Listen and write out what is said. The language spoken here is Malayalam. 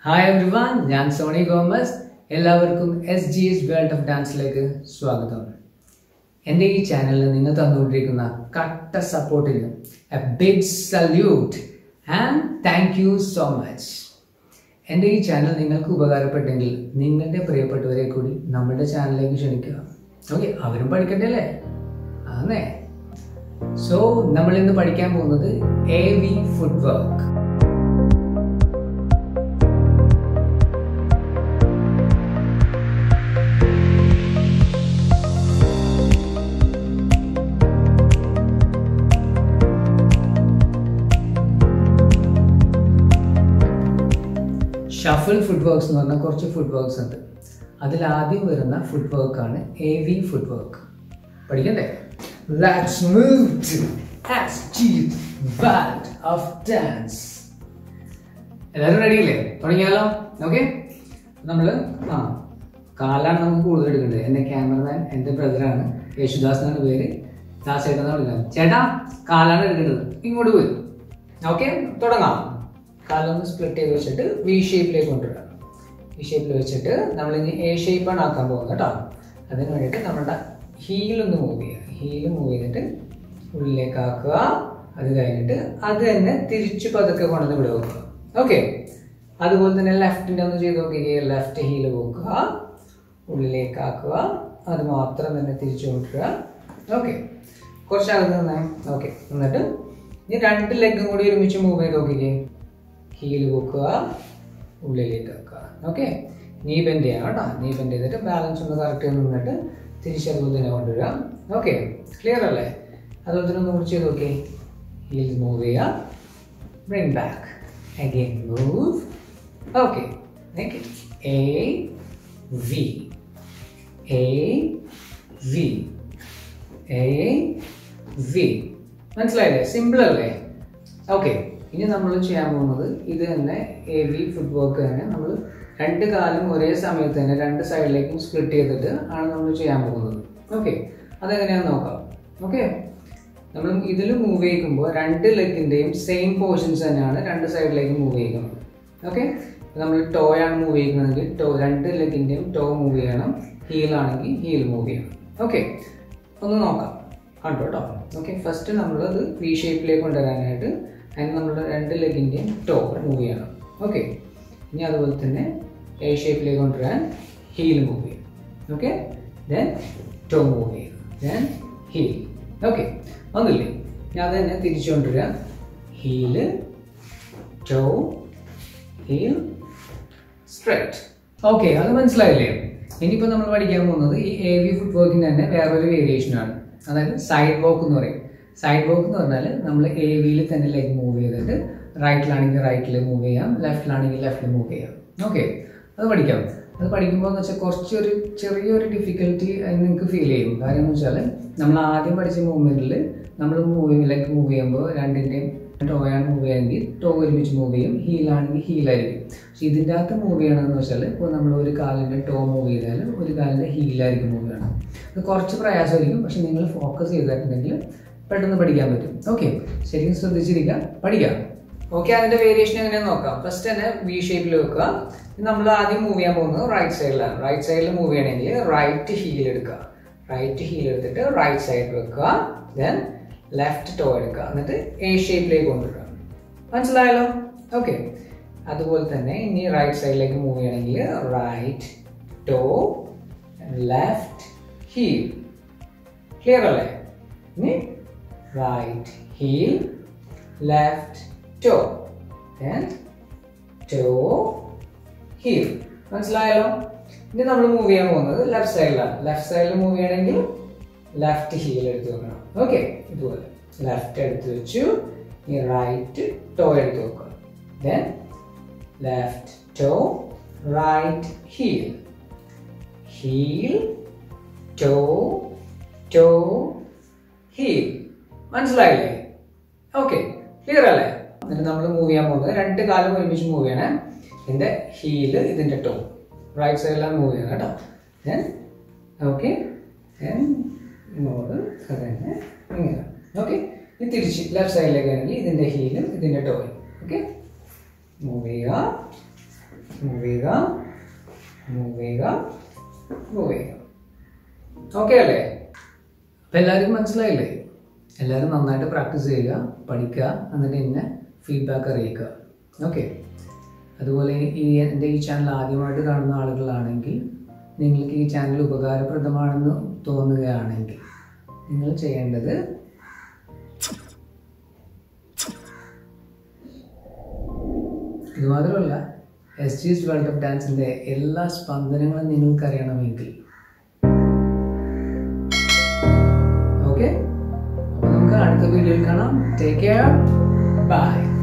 ഹായ് എവ്രിവൺ ഞാൻ സോണി ഗോമസ് എല്ലാവർക്കും S G S world of ഡാൻസിലേക്ക് സ്വാഗതം എൻ്റെ ഈ ചാനലിൽ നിങ്ങൾ തന്നുകൊണ്ടിരിക്കുന്ന കട്ട സപ്പോർട്ടിന് a big salute and thank you so much എൻ്റെ ഈ ചാനൽ നിങ്ങൾക്ക് ഉപകാരപ്പെട്ടെങ്കിൽ നിങ്ങളുടെ പ്രിയപ്പെട്ടവരെ കൂടി നമ്മുടെ ചാനലിലേക്ക് ക്ഷണിക്കുക ഓക്കെ അവരും പഠിക്കട്ടെ അല്ലേ ആന്നേ സോ നമ്മൾ ഇന്ന് പഠിക്കാൻ പോകുന്നത് A V food work shuffle food works എന്ന് പറഞ്ഞാൽ കുറച്ച് ഫുഡ് വർക്ക്സ് ഉണ്ട് അതിൽ ആദ്യം വരുന്ന ഫുഡ് വർക്കാണ് എ വി ഫുഡ് വർക്ക് പഠിക്കണ്ടേ let's move to world of dance എല്ലാവരും റെഡി അല്ലേ തുടങ്ങിയാലോ ഓക്കെ നമ്മൾ ആ കാലാണ് നമുക്ക് കൂടുതൽ എടുക്കേണ്ടത് എൻ്റെ ക്യാമറമാൻ എൻ്റെ ബ്രദറാണ് യേശുദാസ് എന്നാണ് പേര് ദാസ് ചേട്ടൻ എന്നാണ് വിളിക്കുന്നത് ചേട്ടാ കാലാണ് എടുക്കേണ്ടത് ഇങ്ങോട്ട് വരും ഓക്കെ തുടങ്ങാം കാലൊന്ന് സ്പ്ലിറ്റ് ചെയ്ത് വെച്ചിട്ട് വി ഷേപ്പിലേക്ക് കൊണ്ടുവരാം വി ഷേപ്പിൽ വെച്ചിട്ട് നമ്മൾ ഇനി എ ഷേപ്പാണ് ആക്കാൻ പോകുന്നത് കേട്ടോ അതിന് വേണ്ടിയിട്ട് നമ്മുടെ ഹീലൊന്ന് മൂവ് ചെയ്യുക ഹീല് മൂവ് ചെയ്തിട്ട് ഉള്ളിലേക്ക് ആക്കുക അത് കഴിഞ്ഞിട്ട് അത് തന്നെ തിരിച്ച് പതുക്കെ കൊണ്ടുവന്ന് ഇവിടെ വെക്കുക ഓക്കെ അതുപോലെ തന്നെ ലെഫ്റ്റിൻ്റെ ഒന്ന് ചെയ്ത് നോക്കിക്കുക ലെഫ്റ്റ് ഹീല് വെക്കുക ഉള്ളിലേക്ക് ആക്കുക അത് മാത്രം തന്നെ തിരിച്ചു കൊണ്ടുവരിക ഓക്കെ കുറച്ച് അകത്ത് തന്നെ ഓക്കെ എന്നിട്ട് ഇനി രണ്ട് ലെഗും കൂടി ഒരുമിച്ച് മൂവ് ചെയ്ത് നോക്കിക്കേ ഹീല് വെക്കുക ഉള്ളിലേക്ക് വെക്കുക ഓക്കെ നീ ബെൻഡ് ചെയ്യാം കേട്ടോ നീ ബെൻഡ് ചെയ്തിട്ട് ബാലൻസ് ഒന്ന് കറക്റ്റ് ചെയ്ത് നിന്നിട്ട് തിരിച്ചതുപോലെ തന്നെ കൊണ്ടുവരിക ഓക്കെ ക്ലിയർ അല്ലേ അതുപോലെ തന്നെ ഒന്ന് കുറിച്ച് ചെയ്ത് നോക്കി ഹീൽ മൂവ് ചെയ്യുക bring back again move okay A V A V A V മനസ്സിലായില്ലേ സിമ്പിൾ അല്ലേ ഓക്കെ ഇനി നമ്മൾ ചെയ്യാൻ പോകുന്നത് ഇത് തന്നെ എ വി ഫുഡ് വർക്ക് തന്നെ നമ്മൾ രണ്ട് കാലും ഒരേ സമയത്ത് തന്നെ രണ്ട് സൈഡിലേക്കും സ്പ്ലിറ്റ് ചെയ്തിട്ട് ആണ് നമ്മൾ ചെയ്യാൻ പോകുന്നത് ഓക്കെ അതെങ്ങനെയാണെന്ന് നോക്കാം ഓക്കെ നമ്മൾ ഇതിൽ മൂവ് ചെയ്യിക്കുമ്പോൾ രണ്ട് ലെഗിൻ്റെയും സെയിം പോർഷൻസ് തന്നെയാണ് രണ്ട് സൈഡിലേക്ക് മൂവ് ചെയ്യിക്കുന്നത് ഓക്കെ നമ്മൾ ടോ ആണ് മൂവ് ചെയ്യുന്നതെങ്കിൽ ടോ രണ്ട് ലെഗിൻ്റെയും ടോ മൂവ് ചെയ്യണം ഹീലാണെങ്കിൽ ഹീൽ മൂവ് ചെയ്യണം ഓക്കെ ഒന്ന് നോക്കാം കണ്ടോ കേട്ടോ ഓക്കെ ഫസ്റ്റ് നമ്മളത് വി ഷേപ്പിലേക്ക് കൊണ്ടുവരാനായിട്ട് അതിന് നമ്മുടെ രണ്ട് ലെഗിൻ്റെയും ടോ മൂവ് ചെയ്യണം ഓക്കെ ഇനി അതുപോലെ തന്നെ എ ഷേപ്പിലേക്ക് കൊണ്ടുവരാൻ ഹീൽ മൂവ് ചെയ്യും ഓക്കെ ദെൻ ടോ മൂവ് ചെയ്യും ദെൻ ഹീൽ ഓക്കെ ഒന്നില്ലേ ഞാൻ അത് തന്നെ തിരിച്ചു കൊണ്ടുവരിക heel toe heel straight okay അത് മനസ്സിലായില്ലേ ഇനിയിപ്പോൾ നമ്മൾ പഠിക്കാൻ പോകുന്നത് ഈ എ വി ഫുഡ് വർക്കിന് തന്നെ വേറൊരു വേരിയേഷനാണ് അതായത് സൈഡ് വോക്ക് എന്ന് പറയും സൈഡ് വോക്ക് എന്ന് പറഞ്ഞാൽ നമ്മൾ എ വിയിൽ തന്നെ ലെഗ് മൂവ് ചെയ്തിട്ട് റൈറ്റിലാണെങ്കിൽ റൈറ്റിൽ മൂവ് ചെയ്യാം ലെഫ്റ്റിലാണെങ്കിൽ ലെഫ്റ്റിൽ മൂവ് ചെയ്യാം ഓക്കെ അത് പഠിക്കാം അത് പഠിക്കുമ്പോൾ എന്ന് വെച്ചാൽ കുറച്ചൊരു ചെറിയൊരു ഡിഫിക്കൽറ്റി നിങ്ങൾക്ക് ഫീൽ ചെയ്യും കാര്യം എന്ന് വെച്ചാൽ നമ്മൾ ആദ്യം പഠിച്ച മൂവ്മെൻറ്റിൽ നമ്മൾ മൂവിങ് ലെഗ് മൂവ് ചെയ്യുമ്പോൾ രണ്ടിൻ്റെയും ടോയാണ് മൂവ് ചെയ്യുമെങ്കിൽ ടോ ഒരുമിച്ച് മൂവ് ചെയ്യും ഹീലാണെങ്കിൽ ഹീലായിരിക്കും പക്ഷെ ഇതിൻ്റെ അകത്ത് മൂവ് ചെയ്യണമെന്ന് വെച്ചാൽ ഇപ്പോൾ നമ്മൾ ഒരു കാലിൻ്റെ ടോ മൂവ് ചെയ്താൽ ഒരു കാലിൻ്റെ ഹീലായിരിക്കും മൂവ് ചെയ്യണം അത് കുറച്ച് പ്രയാസമായിരിക്കും പക്ഷെ നിങ്ങൾ ഫോക്കസ് ചെയ്തിട്ടുണ്ടെങ്കിൽ പെട്ടെന്ന് പഠിക്കാൻ പറ്റും ഓക്കെ ശരിക്കും ശ്രദ്ധിച്ചിരിക്കുക പഠിക്കാം ഓക്കെ അതിൻ്റെ വേരിയേഷൻ എങ്ങനെയാണെന്ന് നോക്കാം ഫസ്റ്റ് തന്നെ വി ഷേപ്പിൽ വെക്കുക നമ്മൾ ആദ്യം മൂവ് ചെയ്യാൻ പോകുന്നത് റൈറ്റ് സൈഡിലാണ് റൈറ്റ് സൈഡിൽ മൂവ് ചെയ്യണമെങ്കിൽ റൈറ്റ് ഹീൽ എടുക്കുക റൈറ്റ് ഹീൽ എടുത്തിട്ട് റൈറ്റ് സൈഡ് വെക്കുക ദെൻ ലെഫ്റ്റ് ടോ എടുക്കുക എന്നിട്ട് എ ഷേപ്പിലേക്ക് കൊണ്ടുവരിക മനസ്സിലായല്ലോ ഓക്കെ അതുപോലെ തന്നെ ഇനി റൈറ്റ് സൈഡിലേക്ക് മൂവ് ചെയ്യണമെങ്കിൽ right toe left heel clear അല്ലേ ഇനി right heel left toe toe heel മനസ്സിലായല്ലോ ഇനി നമ്മൾ മൂവ് ചെയ്യാൻ പോകുന്നത് ലെഫ്റ്റ് സൈഡിലാണ് ലെഫ്റ്റ് സൈഡിൽ മൂവ് ചെയ്യണമെങ്കിൽ ലെഫ്റ്റ് ഹീൽ എടുത്ത് വെക്കണം ഓക്കെ ഇതുപോലെ ലെഫ്റ്റ് എടുത്ത് വെച്ചു ഈ റൈറ്റ് ടോ എടുത്ത് വെക്കുക then left toe right heel heel toe toe heel മനസ്സിലായില്ലേ ഓക്കെ ക്ലിയർ അല്ലേ എന്നിട്ട് നമ്മൾ മൂവ് ചെയ്യാൻ പോകുന്നത് രണ്ട് കാലം ഒരുമിച്ച് മൂവ് ചെയ്യണേ ഇതിൻ്റെ ഹീല് ഇതിൻ്റെ ടോ റൈറ്റ് സൈഡിലാണ് മൂവ് ചെയ്യണം കേട്ടോ ദെൻ ഓക്കെ ദെൻ ഇങ്ങോട്ട് തന്നെ ഇങ്ങനെ ഓക്കെ ഇത് തിരിച്ച് ലെഫ്റ്റ് സൈഡിലേക്ക് ആണെങ്കിൽ ഇതിൻ്റെ ഹീലും ഇതിൻ്റെ ടോയും ഓക്കെ മൂവ് ചെയ്യുക മൂവ് ചെയ്യുക മൂവ് ചെയ്യുക മൂവ് ചെയ്യുക ഓക്കെ അല്ലേ അപ്പം എല്ലാവർക്കും മനസ്സിലായില്ലേ എല്ലാവരും നന്നായിട്ട് പ്രാക്ടീസ് ചെയ്യുക പഠിക്കുക എന്നിട്ട് എന്നെ ഫീഡ്ബാക്ക് അറിയിക്കുക ഓക്കെ അതുപോലെ ഈ എൻ്റെ ഈ ചാനൽ ആദ്യമായിട്ട് കാണുന്ന ആളുകളാണെങ്കിൽ നിങ്ങൾക്ക് ഈ ചാനൽ ഉപകാരപ്രദമാണെന്ന് തോന്നുകയാണെങ്കിൽ നിങ്ങൾ ചെയ്യേണ്ടത് ഇത് മാത്രമല്ല S G S world cup ഡാൻസിൻ്റെ എല്ലാ സ്പന്ദനങ്ങളും നിങ്ങൾക്ക് അറിയണമെങ്കിൽ ഓക്കെ അപ്പോൾ നമുക്ക് അടുത്ത വീഡിയോയിൽ കാണാം ടേക്ക് കെയർ ബൈ